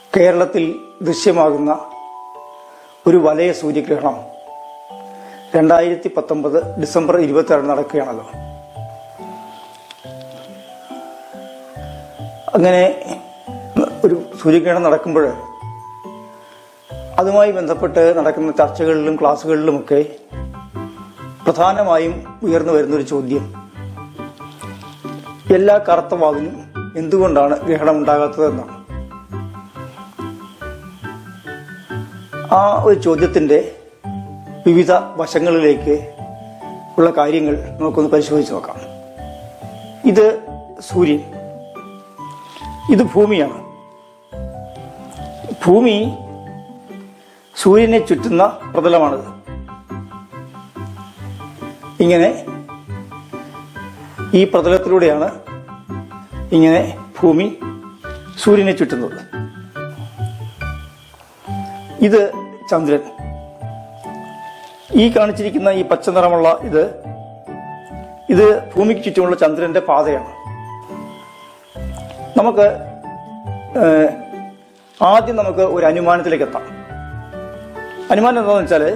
കേരളത്തിൽ ദൃശ്യമാകുന്ന ഒരു വലയ സൂര്യഗ്രഹണം രണ്ടായിരത്തി പത്തൊമ്പത് ഡിസംബർ ഇരുപത്തി ആറ് നടക്കുകയാണല്ലോ അങ്ങനെ ഒരു സൂര്യഗ്രഹണം നടക്കുമ്പോൾ അതുമായി ബന്ധപ്പെട്ട് നടക്കുന്ന ചർച്ചകളിലും ക്ലാസ്സുകളിലുമൊക്കെ പ്രധാനമായും ഉയർന്നു വരുന്നൊരു ചോദ്യം എല്ലാ കറുത്ത വാതിനും എന്തുകൊണ്ടാണ് ഗ്രഹണം ഉണ്ടാകാത്തതെന്നാണ് ആ ഒരു ചോദ്യത്തിന്റെ വിവിധ വശങ്ങളിലേക്ക് ഉള്ള കാര്യങ്ങൾ നമുക്കൊന്ന് പരിശോധിച്ച് നോക്കാം ഇത് സൂര്യൻ ഇത് ഭൂമിയാണ് ഭൂമി സൂര്യനെ ചുറ്റുന്ന പ്രതലമാണിത് ഇങ്ങനെ ഈ പ്രതലത്തിലൂടെയാണ് ഇങ്ങനെ ഭൂമി സൂര്യനെ ചുറ്റുന്നത് ഇത് ചന്ദ്രൻ ഈ കാണിച്ചിരിക്കുന്ന ഈ പച്ച നിറമുള്ള ഇത് ഇത് ഭൂമിക്ക് ചുറ്റുമുള്ള ചന്ദ്രന്റെ പാതയാണ് നമുക്ക് ഏഹ്, ആദ്യം നമുക്ക് ഒരു അനുമാനത്തിലേക്ക് എത്താം അനുമാനം എന്താണെന്ന് വെച്ചാല്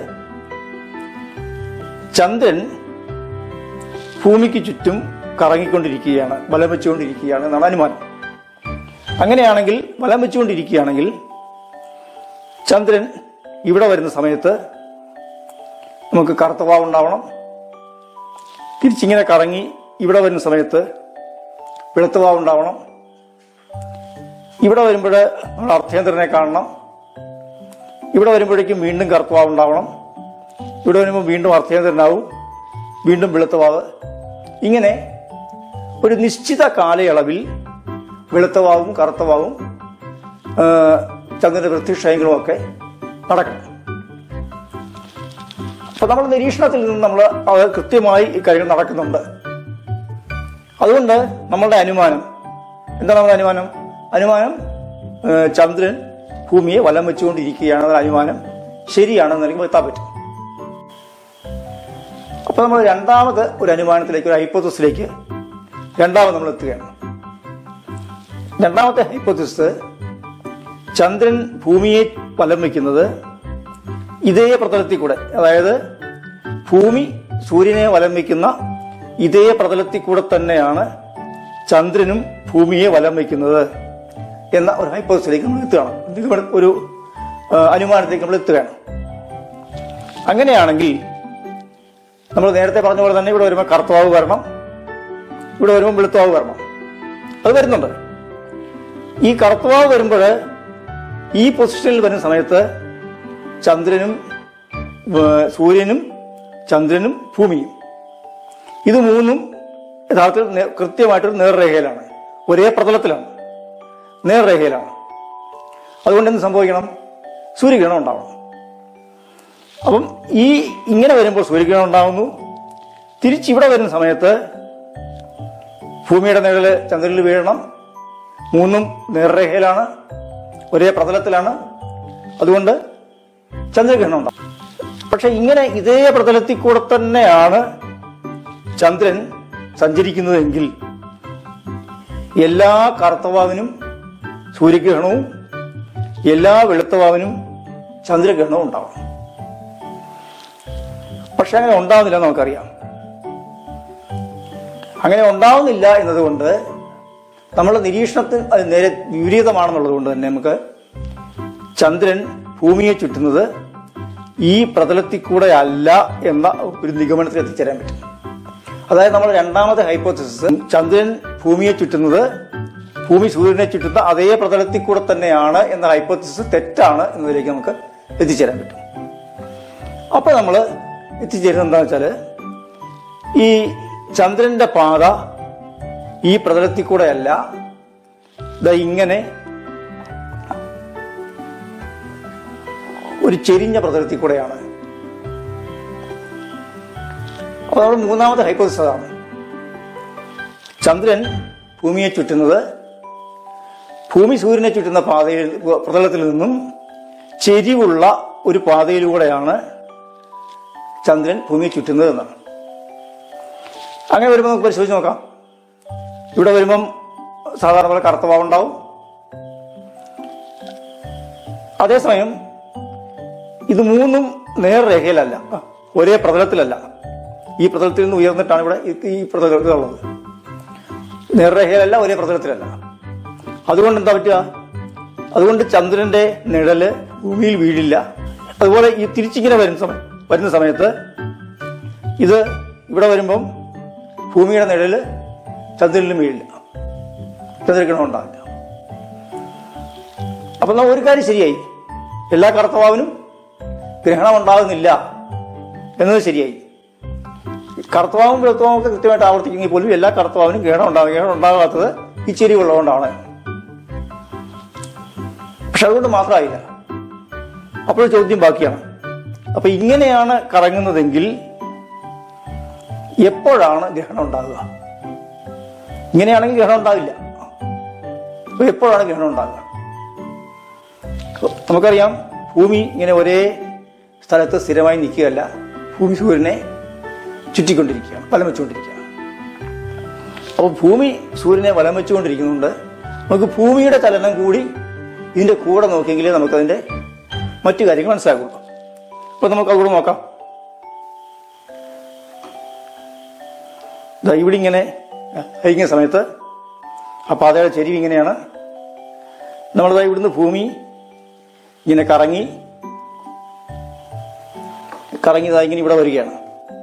ചന്ദ്രൻ ഭൂമിക്ക് ചുറ്റും കറങ്ങിക്കൊണ്ടിരിക്കുകയാണ് വലം വെച്ചുകൊണ്ടിരിക്കുകയാണ് എന്നാണ് അനുമാനം അങ്ങനെയാണെങ്കിൽ വലം വെച്ചുകൊണ്ടിരിക്കുകയാണെങ്കിൽ ചന്ദ്രൻ ഇവിടെ വരുന്ന സമയത്ത് നമുക്ക് കറുത്ത വാവ് ഉണ്ടാവണം തിരിച്ചിങ്ങനെ കറങ്ങി ഇവിടെ വരുന്ന സമയത്ത് വെളുത്ത വാവ് ഉണ്ടാവണം ഇവിടെ വരുമ്പോൾ നമ്മൾ അർത്ഥേന്ദ്രനെ കാണണം ഇവിടെ വരുമ്പോഴേക്കും വീണ്ടും കറുത്ത വാവ് ഉണ്ടാവണം ഇവിടെ വരുമ്പോൾ വീണ്ടും അർത്ഥേന്ദ്രനാവും വീണ്ടും വെളുത്ത വാവ് ഇങ്ങനെ ഒരു നിശ്ചിത കാലയളവിൽ വെളുത്ത വാവും കറുത്ത വാവും ആ, ചന്ദ്രന്റെ വൃത്തിക്ഷയങ്ങളും ഒക്കെ നടക്കണം അപ്പൊ നമ്മൾ നിരീക്ഷണത്തിൽ നിന്ന് നമ്മൾ അത് കൃത്യമായി ഈ കാര്യങ്ങൾ നടക്കുന്നുണ്ട് അതുകൊണ്ട് നമ്മളുടെ അനുമാനം എന്താണ് നമ്മുടെ അനുമാനം അനുമാനം ഏഹ്, ചന്ദ്രൻ ഭൂമിയെ വലം വെച്ചുകൊണ്ടിരിക്കുകയാണെന്ന അനുമാനം ശരിയാണെന്ന് എനിക്ക് എത്താൻ പറ്റും അപ്പൊ നമ്മൾ രണ്ടാമത് ഒരു അനുമാനത്തിലേക്ക് ഒരു ഹൈപ്പോത്തസിലേക്ക് രണ്ടാമത് നമ്മൾ എത്തുകയാണ് രണ്ടാമത്തെ ഹൈപ്പോത്തസിസ് ചന്ദ്രൻ ഭൂമിയെ വലം വയ്ക്കുന്നത് ഇതേ പ്രതലത്തിൽ കൂടെ അതായത് ഭൂമി സൂര്യനെ വലം വയ്ക്കുന്ന ഇതേ പ്രതലത്തിൽ കൂടെ തന്നെയാണ് ചന്ദ്രനും ഭൂമിയെ വലം വയ്ക്കുന്നത് എന്ന ഒരു ഹൈപ്പോസിലേക്ക് നമ്മൾ എത്തുകയാണ് നിഗമന- ഒരു ആ, അനുമാനത്തിലേക്ക് നമ്മൾ എത്തുകയാണ് അങ്ങനെയാണെങ്കിൽ നമ്മൾ നേരത്തെ പറഞ്ഞ പോലെ തന്നെ ഇവിടെ വരുമ്പോൾ കറുത്തവാവ് വരണം ഇവിടെ വരുമ്പോൾ വെളുത്തവാവ് വരണം അത് വരുന്നുണ്ട് ഈ കറുത്തവാവ് വരുമ്പോൾ ഈ പൊസിഷനിൽ വരുന്ന സമയത്ത് ചന്ദ്രനും ഏർ, സൂര്യനും ചന്ദ്രനും ഭൂമിയും ഇത് മൂന്നും യഥാർത്ഥത്തിൽ നേ- കൃത്യമായിട്ടൊരു നേർരേഖയിലാണ് ഒരേ പ്രതലത്തിലാണ് നേർരേഖയിലാണ് അതുകൊണ്ട് എന്ത് സംഭവിക്കണം സൂര്യഗ്രഹണം ഉണ്ടാവണം അപ്പം ഈ ഇങ്ങനെ വരുമ്പോൾ സൂര്യഗ്രഹണം ഉണ്ടാകുന്നു തിരിച്ചിവിടെ വരുന്ന സമയത്ത് ഭൂമിയുടെ നിഴല് ചന്ദ്രനിൽ വീഴണം മൂന്നും നേർരേഖയിലാണ് ഒരേ പ്രതലത്തിലാണ് അതുകൊണ്ട് ചന്ദ്രഗ്രഹണം ഉണ്ടാവും പക്ഷെ ഇങ്ങനെ ഇതേ പ്രതലത്തിൽ കൂടെ തന്നെയാണ് ചന്ദ്രൻ സഞ്ചരിക്കുന്നതെങ്കിൽ എല്ലാ കറുത്തവാവിനും സൂര്യഗ്രഹണവും എല്ലാ വെളുത്തവാവിനും ചന്ദ്രഗ്രഹണവും ഉണ്ടാവണം പക്ഷെ അങ്ങനെ ഉണ്ടാവുന്നില്ല എന്ന് നമുക്കറിയാം അങ്ങനെ ഉണ്ടാവുന്നില്ല എന്നതുകൊണ്ട് നമ്മുടെ നിരീക്ഷണത്തിൽ അത് നേരെ വിപരീതമാണെന്നുള്ളത് കൊണ്ട് തന്നെ നമുക്ക് ചന്ദ്രൻ ഭൂമിയെ ചുറ്റുന്നത് ഈ പ്രതലത്തിൽ കൂടെ അല്ല എന്ന ഒരു നിഗമനത്തിൽ എത്തിച്ചേരാൻ പറ്റും അതായത് നമ്മൾ രണ്ടാമത്തെ ഹൈപ്പോത്തസിസ് ചന്ദ്രൻ ഭൂമിയെ ചുറ്റുന്നത് ഭൂമി സൂര്യനെ ചുറ്റുന്ന അതേ പ്രതലത്തിൽ കൂടെ തന്നെയാണ് എന്ന ഹൈപ്പോത്തസിസ് തെറ്റാണ് എന്നതിലേക്ക് നമുക്ക് എത്തിച്ചേരാൻ പറ്റും അപ്പൊ നമ്മൾ എത്തിച്ചേരുന്നത് എന്താ വെച്ചാല് ഈ ചന്ദ്രന്റെ പാത ഈ പ്രതലത്തിൽ കൂടെ അല്ല ദാ ഇങ്ങനെ ഒരു ചെരിഞ്ഞ പ്രതലത്തിൽ കൂടെയാണ് അപ്പൊ നമ്മൾ മൂന്നാമത്തെ ഹൈപ്പോസിസ് അതാണ് ചന്ദ്രൻ ഭൂമിയെ ചുറ്റുന്നത് ഭൂമി സൂര്യനെ ചുറ്റുന്ന പാതയിൽ പ്രതലത്തിൽ നിന്നും ചെരിവുള്ള ഒരു പാതയിലൂടെയാണ് ചന്ദ്രൻ ഭൂമിയെ ചുറ്റുന്നത് എന്നാണ് അങ്ങനെ വരുമ്പോൾ നമുക്ക് പരിശോധിച്ച് നോക്കാം ഇവിടെ വരുമ്പം സാധാരണ പോലെ കറുത്ത ഭാവം ഉണ്ടാവും അതേസമയം ഇത് മൂന്നും നേർരേഖയിലല്ല ഒരേ പ്രതലത്തിലല്ല ഈ പ്രതലത്തിൽ നിന്ന് ഉയർന്നിട്ടാണ് ഇവിടെ ഈ- ഈ പ്രതലത്തിലുള്ളത് നേർരേഖയിലല്ല ഒരേ പ്രതലത്തിലല്ല അതുകൊണ്ട് എന്താ പറ്റുക അതുകൊണ്ട് ചന്ദ്രന്റെ നിഴല് ഭൂമിയിൽ വീഴില്ല അതുപോലെ ഈ തിരിച്ചിങ്ങനെ വരുന്ന സമയം വരുന്ന സമയത്ത് ഇത് ഇവിടെ വരുമ്പം ഭൂമിയുടെ നിഴല് ചന്ദ്രനിലും വീഴില്ല ചന്ദ്രഗ്രഹണം ഉണ്ടാവില്ല അപ്പൊ നാം ഒരു കാര്യം ശരിയായി എല്ലാ കർത്തവാവിനും ഗ്രഹണം ഉണ്ടാകുന്നില്ല എന്നത് ശരിയായി കർത്തവാവും വൃത്തവാവും ഒക്കെ കൃത്യമായിട്ട് ആവർത്തിക്കുമെങ്കിൽ പോലും എല്ലാ കർത്തവാവിനും ഗ്രഹണം ഉണ്ടാകും ഗ്രഹണം ഉണ്ടാകാത്തത് ഈ ചെരിവുള്ളതുകൊണ്ടാണ് പക്ഷെ അതുകൊണ്ട് മാത്രമായില്ല അപ്പോൾ ചോദ്യം ബാക്കിയാണ് അപ്പൊ ഇങ്ങനെയാണ് കറങ്ങുന്നതെങ്കിൽ എപ്പോഴാണ് ഗ്രഹണം ഉണ്ടാകുക ഇങ്ങനെയാണെങ്കിൽ ഗ്രഹണം ഉണ്ടാവില്ല അപ്പൊ എപ്പോഴാണ് ഗ്രഹണം ഉണ്ടാകുക നമുക്കറിയാം ഭൂമി ഇങ്ങനെ ഒരേ സ്ഥലത്ത് സ്ഥിരമായി നിൽക്കുകയല്ല ഭൂമി സൂര്യനെ ചുറ്റിക്കൊണ്ടിരിക്കുകയാണ് വലം വെച്ചുകൊണ്ടിരിക്കുകയാണ് അപ്പോൾ ഭൂമി സൂര്യനെ വലം വെച്ചുകൊണ്ടിരിക്കുന്നുണ്ട് നമുക്ക് ഭൂമിയുടെ ചലനം കൂടി ഇതിന്റെ കൂടെ നോക്കിയെങ്കിലേ നമുക്കതിന്റെ മറ്റു കാര്യങ്ങൾ മനസ്സിലാക്കുള്ളൂ അപ്പൊ നമുക്ക് അതുകൂടെ നോക്കാം ദാ ഇവിടെ ഇങ്ങനെ അയക്കുന്ന സമയത്ത് ആ പാതയുടെ ചെരിവ് ഇങ്ങനെയാണ് നമ്മളിതാ ഇവിടുന്ന് ഭൂമി ഇങ്ങനെ കറങ്ങി കറങ്ങി ഇതാ ഇങ്ങനെ ഇവിടെ വരികയാണ്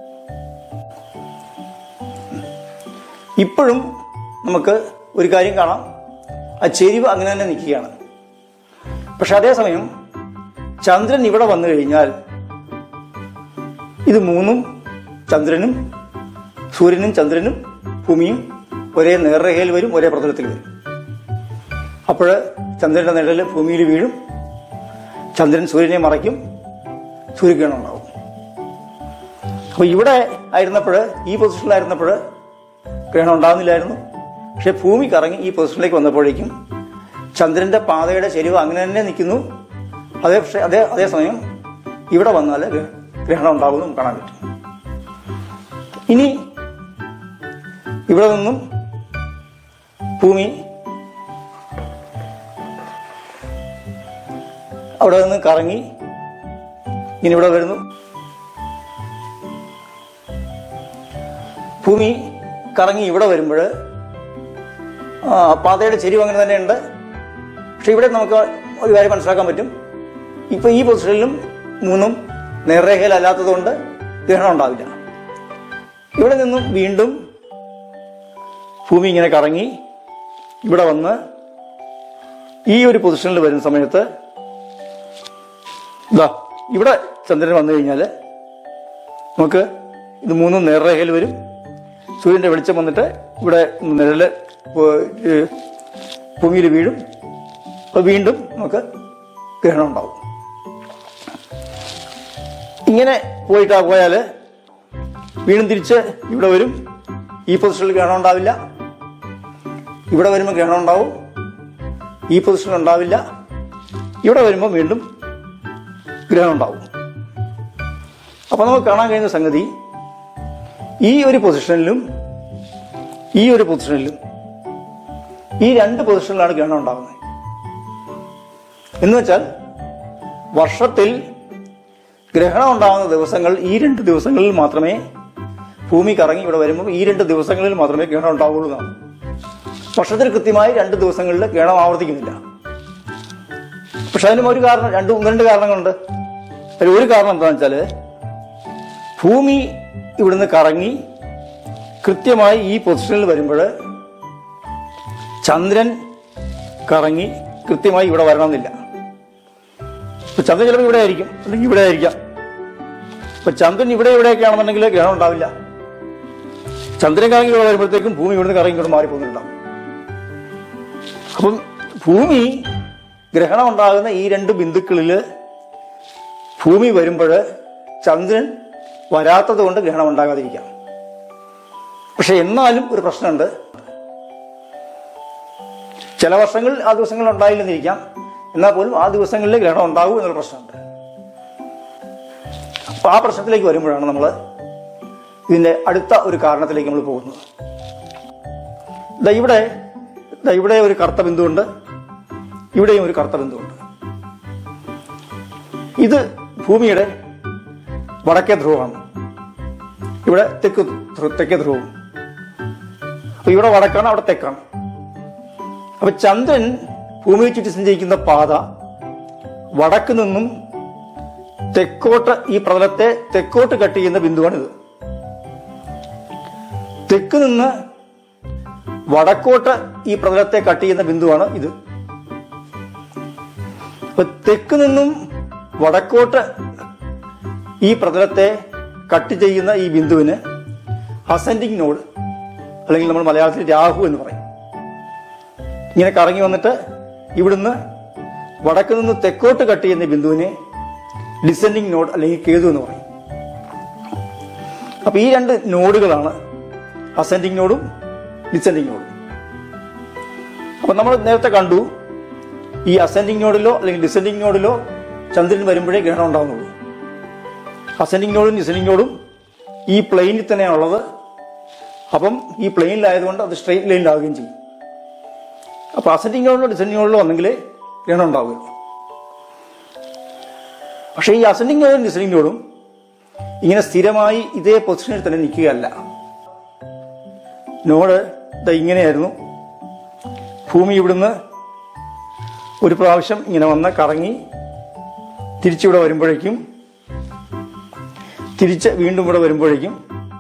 ഇപ്പോഴും നമുക്ക് ഒരു കാര്യം കാണാം ആ ചെരിവ് അങ്ങനെ തന്നെ നിൽക്കുകയാണ് പക്ഷെ അതേസമയം ചന്ദ്രൻ ഇവിടെ വന്നു കഴിഞ്ഞാൽ ഇത് മൂന്നും ചന്ദ്രനും സൂര്യനും ചന്ദ്രനും ഭൂമിയും ഒരേ നേർരേഖയിൽ വരും ഒരേ പ്രതലത്തിൽ വരും അപ്പോൾ ചന്ദ്രന്റെ നിഴല് ഭൂമിയിൽ വീഴും ചന്ദ്രൻ സൂര്യനെ മറയ്ക്കും സൂര്യഗ്രഹണം ഉണ്ടാവും അപ്പൊ ഇവിടെ ആയിരുന്നപ്പോൾ ഈ പൊസിഷനിലായിരുന്നപ്പോൾ ഗ്രഹണം ഉണ്ടാകുന്നില്ലായിരുന്നു പക്ഷെ ഭൂമി കറങ്ങി ഈ പൊസിഷനിലേക്ക് വന്നപ്പോഴേക്കും ചന്ദ്രന്റെ പാതയുടെ ചെരിവ് അങ്ങനെ തന്നെ നിൽക്കുന്നു അതേ പക്ഷേ അതേ അതേസമയം ഇവിടെ വന്നാൽ ഗ്രഹ- ഗ്രഹണം ഉണ്ടാകുമെന്ന് നമുക്ക് കാണാൻ പറ്റും ഇനി ഇവിടെ നിന്നും ഭൂമി അവിടെ നിന്ന് കറങ്ങി ഇനി ഇവിടെ വരുന്നു ഭൂമി കറങ്ങി ഇവിടെ വരുമ്പോൾ പാതയുടെ ചെരിവ് അങ്ങനെ തന്നെയുണ്ട് പക്ഷെ ഇവിടെ നമുക്ക് ഒരു കാര്യം മനസ്സിലാക്കാൻ പറ്റും ഇപ്പൊ ഈ പൊസിഷനിലും മൂന്നും നേർരേഖയിലല്ലാത്തതുകൊണ്ട് ഗ്രഹണം ഉണ്ടാവില്ല ഇവിടെ നിന്നും വീണ്ടും ഭൂമി ഇങ്ങനെ കറങ്ങി ഇവിടെ വന്ന് ഈ ഒരു പൊസിഷനിൽ വരുന്ന സമയത്ത് ഇതാ ഇവിടെ ചന്ദ്രൻ വന്നു കഴിഞ്ഞാൽ നമുക്ക് ഇത് മൂന്നും നേർരേഖയിൽ വരും സൂര്യന്റെ വെളിച്ചം വന്നിട്ട് ഇവിടെ നിഴല് ഭൂമിയിൽ വീഴും അപ്പോൾ വീണ്ടും നമുക്ക് ഗ്രഹണം ഉണ്ടാവും ഇങ്ങനെ പോയിട്ടാ പോയാൽ വീണ്ടും തിരിച്ച് ഇവിടെ വരും ഈ പൊസിഷനിൽ ഗ്രഹണം ഉണ്ടാവില്ല ഇവിടെ വരുമ്പോൾ ഗ്രഹണം ഉണ്ടാവും ഈ പൊസിഷനിൽ ഉണ്ടാവില്ല ഇവിടെ വരുമ്പോൾ വീണ്ടും ഗ്രഹണം ഉണ്ടാവും അപ്പൊ നമുക്ക് കാണാൻ കഴിയുന്ന സംഗതി ഈ ഒരു പൊസിഷനിലും ഈ ഒരു പൊസിഷനിലും ഈ രണ്ട് പൊസിഷനിലാണ് ഗ്രഹണം ഉണ്ടാകുന്നത് എന്ന് വെച്ചാൽ വർഷത്തിൽ ഗ്രഹണം ഉണ്ടാകുന്ന ദിവസങ്ങൾ ഈ രണ്ട് ദിവസങ്ങളിൽ മാത്രമേ ഭൂമി കറങ്ങി ഇവിടെ വരുമ്പോൾ ഈ രണ്ട് ദിവസങ്ങളിൽ മാത്രമേ ഗ്രഹണം ഉണ്ടാവുള്ളൂ എന്നാണ് വർഷത്തിൽ കൃത്യമായി രണ്ട് ദിവസങ്ങളിൽ ഗ്രഹണം ആവർത്തിക്കുന്നില്ല പക്ഷെ അതിനും ഒരു കാരണം രണ്ട് ഒന്ന് രണ്ട് കാരണങ്ങളുണ്ട് അതിൽ ഒരു കാരണം എന്താണെന്ന് വെച്ചാല് ഭൂമി ഇവിടുന്ന് കറങ്ങി കൃത്യമായി ഈ പൊസിഷനിൽ വരുമ്പോൾ ചന്ദ്രൻ കറങ്ങി കൃത്യമായി ഇവിടെ വരണമെന്നില്ല ഇപ്പൊ ചന്ദ്രൻ ചിലപ്പോൾ ഇവിടെ ആയിരിക്കും അല്ലെങ്കിൽ ഇവിടെ ആയിരിക്കാം ഇപ്പൊ ചന്ദ്രൻ ഇവിടെ ഇവിടെയൊക്കെ ആണെന്നുണ്ടെങ്കിൽ ഗ്രഹണം ഉണ്ടാവില്ല ചന്ദ്രൻ കറങ്ങി ഇവിടെ വരുമ്പോഴത്തേക്കും ഭൂമി ഇവിടുന്ന് കറങ്ങി ഇങ്ങോട്ട് മാറിപ്പോകുന്നുണ്ടാവും അപ്പം ഭൂമി ഗ്രഹണം ഉണ്ടാകുന്ന ഈ രണ്ട് ബിന്ദുക്കളിൽ ഭൂമി വരുമ്പോൾ ചന്ദ്രൻ വരാത്തത് കൊണ്ട് ഗ്രഹണം ഉണ്ടാകാതിരിക്കാം പക്ഷെ എന്നാലും ഒരു പ്രശ്നമുണ്ട് ചില വർഷങ്ങളിൽ ആ ദിവസങ്ങളിൽ ഉണ്ടായില്ലെന്നിരിക്കാം എന്നാൽ പോലും ആ ദിവസങ്ങളിൽ ഗ്രഹണം ഉണ്ടാകും എന്നൊരു പ്രശ്നമുണ്ട് അപ്പൊ ആ പ്രശ്നത്തിലേക്ക് വരുമ്പോഴാണ് നമ്മൾ ഇതിന്റെ അടുത്ത ഒരു കാരണത്തിലേക്ക് നമ്മൾ പോകുന്നത് ദാ ഇവിടെ ദാ ഇവിടെ ഒരു കറുത്ത ബിന്ദുവുണ്ട് ഇവിടെയും ഒരു കറുത്ത ബിന്ദുവുണ്ട് ഇത് ഭൂമിയുടെ വടക്കേ ധ്രുവമാണ് ഇവിടെ തെക്ക് ധ്രു- തെക്കേ ധ്രുവം അപ്പൊ ഇവിടെ വടക്കാണ് അവിടെ തെക്കാണ് അപ്പൊ ചന്ദ്രൻ ഭൂമിയെ ചുറ്റി സഞ്ചരിക്കുന്ന പാത വടക്ക് നിന്നും തെക്കോട്ട് ഈ പ്രതലത്തെ തെക്കോട്ട് കട്ട് ചെയ്യുന്ന ബിന്ദുവാണിത് തെക്ക് നിന്ന് വടക്കോട്ട് ഈ പ്രതലത്തെ കട്ട് ചെയ്യുന്ന ബിന്ദുവാണ് ഇത് അപ്പൊ തെക്ക് നിന്നും വടക്കോട്ട് ഈ പ്രതലത്തെ കട്ട് ചെയ്യുന്ന ഈ ബിന്ദുവിന് അസെൻഡിങ് നോഡ് അല്ലെങ്കിൽ നമ്മൾ മലയാളത്തിൽ രാഹു എന്ന് പറയും ഇങ്ങനെ കറങ്ങി വന്നിട്ട് ഇവിടുന്ന് വടക്ക് നിന്ന് തെക്കോട്ട് കട്ട് ചെയ്യുന്ന ബിന്ദുവിനെ ഡിസെൻഡിങ് നോഡ് അല്ലെങ്കിൽ കേതു എന്ന് പറയും അപ്പൊ ഈ രണ്ട് നോഡുകളാണ് അസെൻഡിങ് നോഡും ഡിസെൻഡിങ് നോഡും അപ്പൊ നമ്മൾ നേരത്തെ കണ്ടു ഈ അസെൻഡിങ് നോഡിലോ അല്ലെങ്കിൽ ഡിസെൻഡിങ് നോഡിലോ ചന്ദ്രൻ വരുമ്പോഴേ ഗ്രഹണം ഉണ്ടാകുന്നുള്ളൂ അസെൻഡിങ് നോഡും ഡിസെൻഡിങ് നോഡും ഈ പ്ലെയിനിൽ തന്നെയാണ് ഉള്ളത് അപ്പം ഈ പ്ലെയിനിലായതുകൊണ്ട് അത് സ്ട്രെയിറ്റ് ലൈനിലാവുകയും ചെയ്യും അപ്പൊ അസെൻഡിങ് നോഡിലോ ഡിസെൻഡിങ് നോഡിലോ ഒന്നെങ്കിൽ ഗ്രഹണം ഉണ്ടാവുകയുള്ളൂ പക്ഷേ ഈ അസെൻഡിങ് നോഡും ഡിസെൻഡിങ് നോഡും ഇങ്ങനെ സ്ഥിരമായി ഇതേ പൊസിഷനിൽ തന്നെ നിൽക്കുകയല്ല നോഡ് ദാ ഇങ്ങനെയായിരുന്നു ഭൂമി ഇവിടുന്ന് ഒരു പ്രാവശ്യം ഇങ്ങനെ വന്ന് കറങ്ങി തിരിച്ചിവിടെ വരുമ്പോഴേക്കും തിരിച്ച് വീണ്ടും ഇവിടെ വരുമ്പോഴേക്കും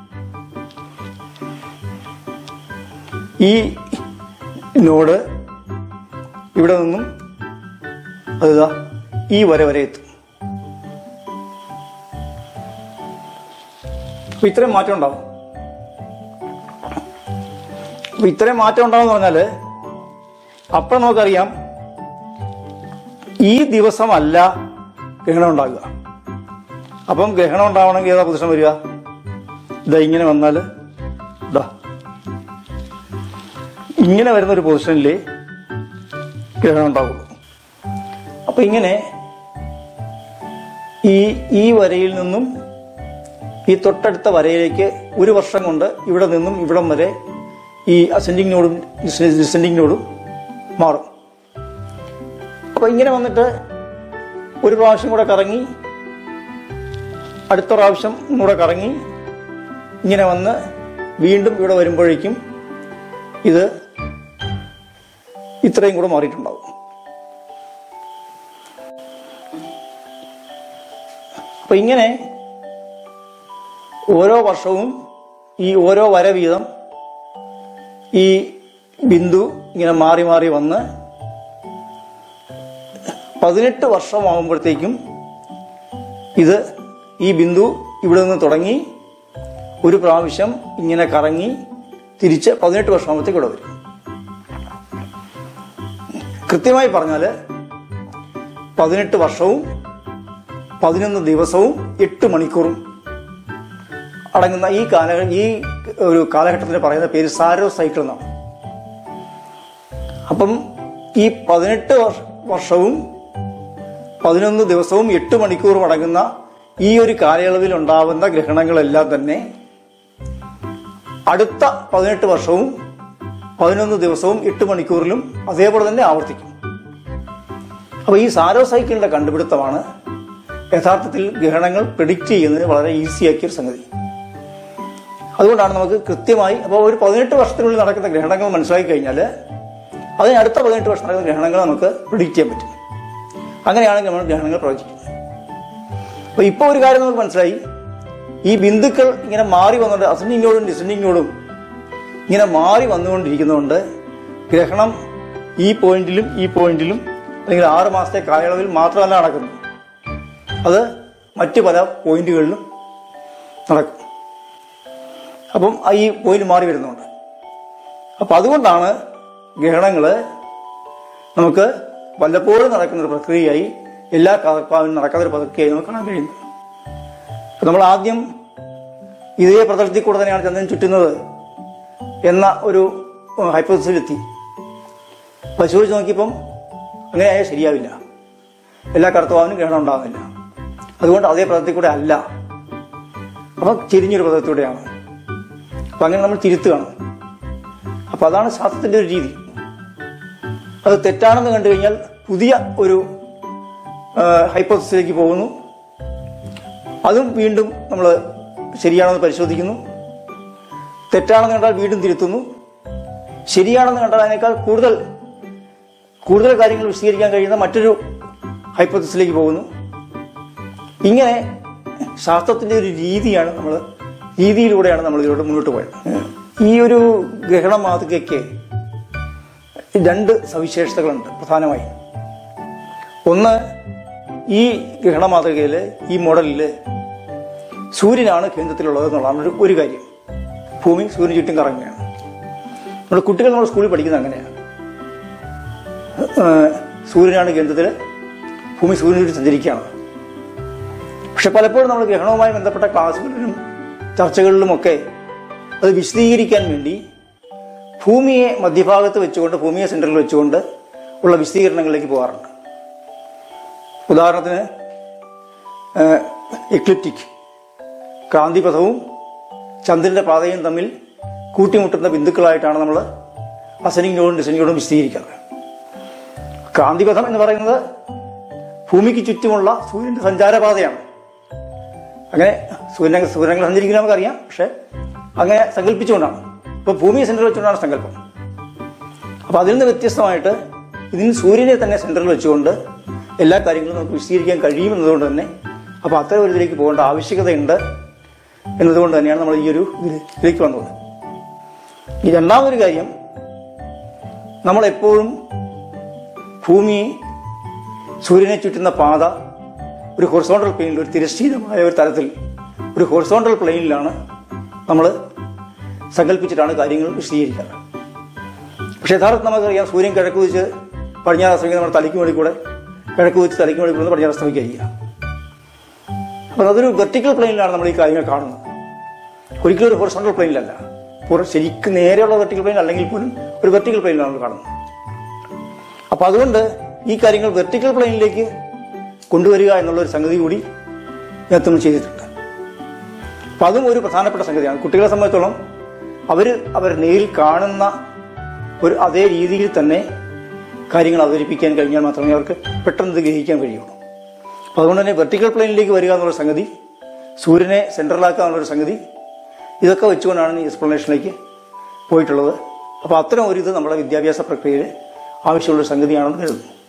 ഈ നോഡ് ഇവിടെ നിന്നും അതാ ഈ വര വരെ എത്തും അപ്പൊ ഇത്രയും മാറ്റം ഉണ്ടാവും അപ്പൊ ഇത്രയും മാറ്റം ഉണ്ടാവും എന്ന് പറഞ്ഞാല് അപ്പൊ നമുക്കറിയാം ഈ ദിവസമല്ല ഗ്രഹണം ഉണ്ടാകുക അപ്പം ഗ്രഹണം ഉണ്ടാവണമെങ്കിൽ ഏതാ പൊസിഷൻ വരിക ഇതാ ഇങ്ങനെ വന്നാല് ഇതാ ഇങ്ങനെ വരുന്ന ഒരു പൊസിഷനിൽ ഗ്രഹണം ഉണ്ടാകുള്ളൂ അപ്പൊ ഇങ്ങനെ ഈ ഈ വരയിൽ നിന്നും ഈ തൊട്ടടുത്ത വരയിലേക്ക് ഒരു വർഷം കൊണ്ട് ഇവിടെ നിന്നും ഇവിടം വരെ ഈ അസെൻഡിങ് നോഡും ഡിസെൻഡിങ് നോഡും മാറും അപ്പൊ ഇങ്ങനെ വന്നിട്ട് ഒരു പ്രാവശ്യം കൂടെ കറങ്ങി അടുത്ത പ്രാവശ്യം കൂടെ കറങ്ങി ഇങ്ങനെ വന്ന് വീണ്ടും ഇവിടെ വരുമ്പോഴേക്കും ഇത് ഇത്രയും കൂടെ മാറിയിട്ടുണ്ടാവും അപ്പൊ ഇങ്ങനെ ഓരോ വർഷവും ഈ ഓരോ വര വീതം ഈ ബിന്ദു ഇങ്ങനെ മാറി മാറി വന്ന് പതിനെട്ട് വർഷമാകുമ്പോഴത്തേക്കും ഇത് ഈ ബിന്ദു ഇവിടെ നിന്ന് തുടങ്ങി ഒരു പ്രാവശ്യം ഇങ്ങനെ കറങ്ങി തിരിച്ച് പതിനെട്ട് വർഷമാകുമ്പോഴത്തേക്ക് ഇവിടെ വരും കൃത്യമായി പറഞ്ഞാൽ പതിനെട്ട് വർഷവും പതിനൊന്ന് ദിവസവും എട്ട് മണിക്കൂറും അടങ്ങുന്ന ഈ കാല ഈ ഒരു കാലഘട്ടത്തിന് പറയുന്ന പേര് സാരോ സൈക്കിൾ എന്നാണ് അപ്പം ഈ പതിനെട്ട് വർഷ- വർഷവും പതിനൊന്ന് ദിവസവും എട്ട് മണിക്കൂറും അടങ്ങുന്ന ഈ ഒരു കാലയളവിൽ ഉണ്ടാവുന്ന ഗ്രഹണങ്ങളെല്ലാം തന്നെ അടുത്ത പതിനെട്ട് വർഷവും പതിനൊന്ന് ദിവസവും എട്ട് മണിക്കൂറിലും അതേപോലെ തന്നെ ആവർത്തിക്കും അപ്പൊ ഈ സാരോ സൈക്കിളിന്റെ കണ്ടുപിടുത്തമാണ് യഥാർത്ഥത്തിൽ ഗ്രഹണങ്ങൾ പ്രിഡിക്റ്റ് ചെയ്യുന്നതിന് വളരെ ഈസിയാക്കിയ ഒരു സംഗതി അതുകൊണ്ടാണ് നമുക്ക് കൃത്യമായി അപ്പോൾ ഒരു പതിനെട്ട് വർഷത്തിനുള്ളിൽ നടക്കുന്ന ഗ്രഹണങ്ങൾ മനസ്സിലാക്കി കഴിഞ്ഞാൽ അതിന് അടുത്ത പതിനെട്ട് വർഷം നടക്കുന്ന ഗ്രഹണങ്ങൾ നമുക്ക് പ്രിഡിക്റ്റ് ചെയ്യാൻ പറ്റും അങ്ങനെയാണ് നമ്മൾ ഗ്രഹണങ്ങൾ പ്രവചിക്കുന്നത് അപ്പൊ ഇപ്പോൾ ഒരു കാര്യം നമുക്ക് മനസ്സിലായി ഈ ബിന്ദുക്കൾ ഇങ്ങനെ മാറി വന്നുകൊണ്ട് അസെൻഡിങ്ങോടും ഡിസെൻഡിങ്ങോടും ഇങ്ങനെ മാറി വന്നുകൊണ്ടിരിക്കുന്നതുകൊണ്ട് ഗ്രഹണം ഈ പോയിന്റിലും ഈ പോയിന്റിലും അല്ലെങ്കിൽ ആറ് മാസത്തെ കാലയളവിൽ മാത്രമല്ല നടക്കുന്നത് അത് മറ്റു പല പോയിന്റുകളിലും നടക്കും അപ്പം ആ ഈ പോയിന്റ് മാറി വരുന്നുണ്ട് അപ്പം അതുകൊണ്ടാണ് ഗ്രഹണങ്ങള് നമുക്ക് വല്ലപ്പോഴും നടക്കുന്ന ഒരു പ്രക്രിയയായി എല്ലാ കാലപ്പാവിനും നടക്കാത്ത ഒരു പ്രക്രിയയായി നമുക്ക് കാണാൻ കഴിയുന്നത് അപ്പൊ നമ്മൾ ആദ്യം ഇതേ പ്രതലത്തിൽ കൂടെ തന്നെയാണ് ചന്ദ്രൻ ചുറ്റുന്നത് എന്ന ഒരു ഹൈപ്പോസിലെത്തി പരിശോധിച്ച് നോക്കിയപ്പം അങ്ങനെയായാൽ ശരിയാവില്ല എല്ലാ കർത്തവാവിനും ഗ്രഹണം ഉണ്ടാകുന്നില്ല അതുകൊണ്ട് അതേ പദത്തിൽ കൂടെ അല്ല അപ്പം തിരിഞ്ഞൊരു പദത്തിലൂടെയാണ് അപ്പൊ അങ്ങനെ നമ്മൾ തിരുത്തുകയാണ് അപ്പൊ അതാണ് ശാസ്ത്രത്തിന്റെ ഒരു രീതി അത് തെറ്റാണെന്ന് കണ്ടു കഴിഞ്ഞാൽ പുതിയ ഒരു ഹൈപ്പോസിസിലേക്ക് പോകുന്നു അതും വീണ്ടും നമ്മൾ ശരിയാണെന്ന് പരിശോധിക്കുന്നു തെറ്റാണെന്ന് കണ്ടാൽ വീണ്ടും തിരുത്തുന്നു ശരിയാണെന്ന് കണ്ടാൽ അതിനേക്കാൾ കൂടുതൽ കൂടുതൽ കാര്യങ്ങൾ വിശദീകരിക്കാൻ കഴിയുന്ന മറ്റൊരു ഹൈപ്പോസിസിലേക്ക് പോകുന്നു ഇങ്ങനെ ശാസ്ത്രത്തിന്റെ ഒരു രീതിയാണ് നമ്മൾ രീതിയിലൂടെയാണ് നമ്മൾ ഇതിലൂടെ മുന്നോട്ട് പോയത് ഈ ഒരു ഗ്രഹണ മാതൃകയ്ക്ക് രണ്ട് സവിശേഷതകളുണ്ട് പ്രധാനമായും ഒന്ന് ഈ ഗ്രഹണ മാതൃകയിൽ ഈ മോഡലിൽ സൂര്യനാണ് കേന്ദ്രത്തിലുള്ളത് എന്നുള്ളതാണ് ഒരു ഒരു കാര്യം ഭൂമി സൂര്യന് ചുറ്റും കറങ്ങുകയാണ് നമ്മുടെ കുട്ടികൾ നമ്മുടെ സ്കൂളിൽ പഠിക്കുന്നത് അങ്ങനെയാണ് ഏഹ് സൂര്യനാണ് കേന്ദ്രത്തിൽ ഭൂമി സൂര്യന് ചുറ്റും സഞ്ചരിക്കുകയാണ് പക്ഷെ പലപ്പോഴും നമ്മൾ ഗ്രഹണവുമായി ബന്ധപ്പെട്ട ക്ലാസ്സുകളിലും ചർച്ചകളിലുമൊക്കെ അത് വിശദീകരിക്കാൻ വേണ്ടി ഭൂമിയെ മധ്യഭാഗത്ത് വെച്ചുകൊണ്ട് ഭൂമിയെ സെന്ററിൽ വെച്ചുകൊണ്ട് ഉള്ള വിശദീകരണങ്ങളിലേക്ക് പോകാറുണ്ട് ഉദാഹരണത്തിന് എക്ലിപ്റ്റിക് ക്രാന്തിപഥവും ചന്ദ്രന്റെ പാതയും തമ്മിൽ കൂട്ടിമുട്ടുന്ന ബിന്ദുക്കളായിട്ടാണ് നമ്മൾ അസനിങ് നോടും ഡിസനിങ് നോടും വിശദീകരിക്കാറ് ക്രാന്തിപഥം എന്ന് പറയുന്നത് ഭൂമിക്ക് ചുറ്റുമുള്ള സൂര്യന്റെ സഞ്ചാരപാതയാണ് അങ്ങനെ സൂര്യനെ സൂര്യനെ സഞ്ചരിക്കുന്ന നമുക്കറിയാം പക്ഷെ അങ്ങനെ സങ്കല്പിച്ചുകൊണ്ടാണ് ഇപ്പൊ ഭൂമിയെ സെന്ററിൽ വെച്ചുകൊണ്ടാണ് സങ്കല്പം അപ്പൊ അതിൽ നിന്ന് വ്യത്യസ്തമായിട്ട് ഇതിന് സൂര്യനെ തന്നെ സെന്ററിൽ വെച്ചുകൊണ്ട് എല്ലാ കാര്യങ്ങളും നമുക്ക് വിശദീകരിക്കാൻ കഴിയുമെന്നതുകൊണ്ട് തന്നെ അപ്പൊ അത്തരം ഒരു ഇതിലേക്ക് പോകേണ്ട ആവശ്യകതയുണ്ട് എന്നതുകൊണ്ട് തന്നെയാണ് നമ്മൾ ഈ ഒരു ഇതിലേക്ക് വന്നത് ഈ രണ്ടാമതൊരു കാര്യം നമ്മൾ എപ്പോഴും ഭൂമി സൂര്യനെ ചുറ്റുന്ന പാത ഒരു ഹൊറിസോണ്ടൽ പ്ലെയിനിൽ ഒരു തിരശ്ചീനമായ ഒരു തരത്തിൽ ഒരു ഹൊറിസോണ്ടൽ പ്ലെയിനിലാണ് നമ്മൾ സങ്കല്പിച്ചിട്ടാണ് കാര്യങ്ങൾ വിശദീകരിക്കാറ് പക്ഷെ യഥാർത്ഥം നമുക്കറിയാം സൂര്യൻ കിഴക്ക് വെച്ച് പടിഞ്ഞാറ് അസ്തമിക്കുന്ന നമ്മുടെ തലയ്ക്ക് വേണ്ടി കൂടെ കിഴക്ക് വെച്ച് തലയ്ക്ക് വേണ്ടി കൂടെ പടിഞ്ഞാറ് അസ്തമിക്കുക അപ്പോൾ അതൊരു വെർട്ടിക്കൽ പ്ലെയിനിലാണ് നമ്മൾ ഈ കാര്യങ്ങൾ കാണുന്നത് ഒരിക്കലും ഒരു ഹൊറിസോണ്ടൽ പ്ലെയിനിലല്ല പൂർ ശരിക്കും നേരെയുള്ള വെർട്ടിക്കൽ പ്ലെയിൻ അല്ലെങ്കിൽ പോലും ഒരു വെർട്ടിക്കൽ പ്ലെയിനിലാണ് നമ്മൾ കാണുന്നത് അപ്പൊ അതുകൊണ്ട് ഈ കാര്യങ്ങൾ വെർട്ടിക്കൽ പ്ലെയിനിലേക്ക് കൊണ്ടുവരിക എന്നുള്ള ഒരു സംഗതി കൂടി ഇതിനകത്ത് നമ്മൾ ചെയ്തിട്ടുണ്ട് അപ്പൊ അതും ഒരു പ്രധാനപ്പെട്ട സംഗതിയാണ് കുട്ടികളെ സംബന്ധിച്ചോളം അവർ അവർ നേരിൽ കാണുന്ന ഒരു അതേ രീതിയിൽ തന്നെ കാര്യങ്ങൾ അവതരിപ്പിക്കാൻ കഴിഞ്ഞാൽ മാത്രമേ അവർക്ക് പെട്ടെന്ന് ഇത് ഗ്രഹിക്കാൻ കഴിയുള്ളൂ അപ്പൊ അതുകൊണ്ട് തന്നെ വെർട്ടിക്കൽ പ്ലെയിനിലേക്ക് വരിക എന്നുള്ള സംഗതി സൂര്യനെ സെൻട്രലാക്കുക എന്നുള്ളൊരു സംഗതി ഇതൊക്കെ വെച്ചുകൊണ്ടാണ് ഈ എക്സ്പ്ലനേഷനിലേക്ക് പോയിട്ടുള്ളത് അപ്പോൾ അത്തരം ഒരു ഇത് നമ്മുടെ വിദ്യാഭ്യാസ പ്രക്രിയയിൽ ആവശ്യമുള്ള സംഗതിയാണെന്ന് കരുതുന്നു